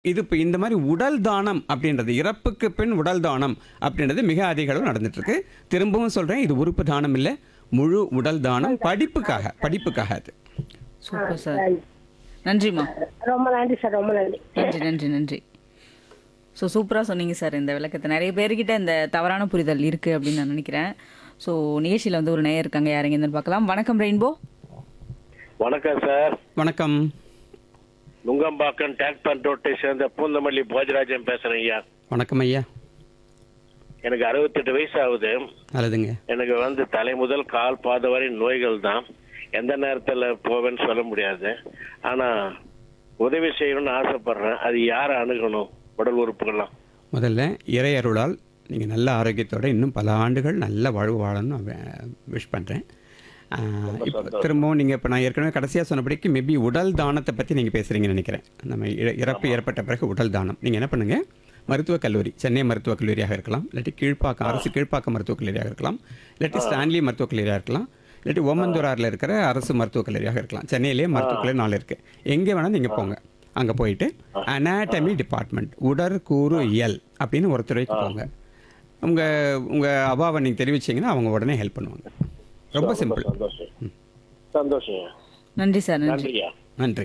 இது இப்போ இந்த மாதிரி உடல் தானம் அப்படின்றது இறப்புக்கு பின் உடல் தானம் அப்படின்றது மிக அதிக அளவு நடந்துட்டு இருக்கு திரும்பவும் சொல்றேன் இது உறுப்பு தானம் இல்லை முழு உடல் தானம் படிப்புக்காக படிப்புக்காக அது சூப்பர் சார் நன்றிம்மா ரொம்ப நன்றி சார் ரொம்ப நன்றி நன்றி நன்றி நன்றி ஸோ சூப்பராக சொன்னீங்க சார் இந்த விளக்கத்தை நிறைய பேர்கிட்ட இந்த தவறான புரிதல் இருக்குது அப்படின்னு நான் நினைக்கிறேன் ஸோ நிகழ்ச்சியில் வந்து ஒரு நேயர் இருக்காங்க யாருங்க என்னன்னு பார்க்கலாம் வணக்கம் ரெயின்போ வணக்கம் சார் வணக்கம் நுங்கம்பாக்கம் டேக் பண்ட் ரோட்டை சேர்ந்த பூந்தமல்லி போஜராஜன் பேசுறேன் ஐயா வணக்கம் ஐயா எனக்கு அறுபத்தெட்டு வயசு ஆகுது நல்லதுங்க எனக்கு வந்து தலை முதல் கால் பாத வரை நோய்கள் தான் எந்த நேரத்துல போவேன்னு சொல்ல முடியாது ஆனா உதவி செய்யணும்னு ஆசைப்படுறேன் அது யாரை அணுகணும் உடல் உறுப்புகள்லாம் முதல்ல இறை அருளால் நீங்கள் நல்ல ஆரோக்கியத்தோட இன்னும் பல ஆண்டுகள் நல்ல வாழ்வு வாழணும்னு நான் விஷ் பண்ணுறேன் இப்போ திரும்பவும் நீங்கள் இப்போ நான் ஏற்கனவே கடைசியாக சொன்னபடிக்கு மேபி உடல் தானத்தை பற்றி நீங்கள் பேசுகிறீங்கன்னு நினைக்கிறேன் நம்ம இற- இறப்பு ஏற்பட்ட பிறகு உடல் தானம் நீங்கள் என்ன பண்ணுங்கள் மருத்துவக் கல்லூரி சென்னை மருத்துவக் கல்லூரியாக இருக்கலாம் இல்லாட்டி கீழ்ப்பாக்கம் அரசு கீழ்ப்பாக்கம் மருத்துவக் கல்லூரியாக இருக்கலாம் இல்லாட்டி ஸ்டான்லி மருத்துவக் கல்லூரியாக இருக்கலாம் இல்லாட்டி ஓமந்தூராரில் இருக்கிற அரசு மருத்துவக் கல்லூரியாக இருக்கலாம் சென்னையிலேயே மருத்துவக் கல்லூரி நாலு இருக்குது எங்கே வேணால் நீங்கள் போங்க அங்கே போயிட்டு அனாட்டமி டிபார்ட்மெண்ட் உடற்கூறு இயல் அப்படின்னு ஒரு துறைக்கு போங்க உங்கள் உங்கள் அபாவை நீங்கள் தெரிவிச்சீங்கன்னா அவங்க உடனே ஹெல்ப் பண்ணுவாங்க ரொம்ப சிம்பிள் சந்தோஷம் சந்தோஷம் ஐயா. நன்றி சார் நன்றி நன்றியா நன்றி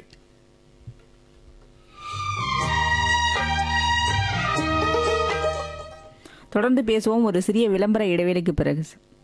தொடர்ந்து பேசுவோம் ஒரு சிறிய விளம்பர இடைவேளைக்கு பிறகு சார்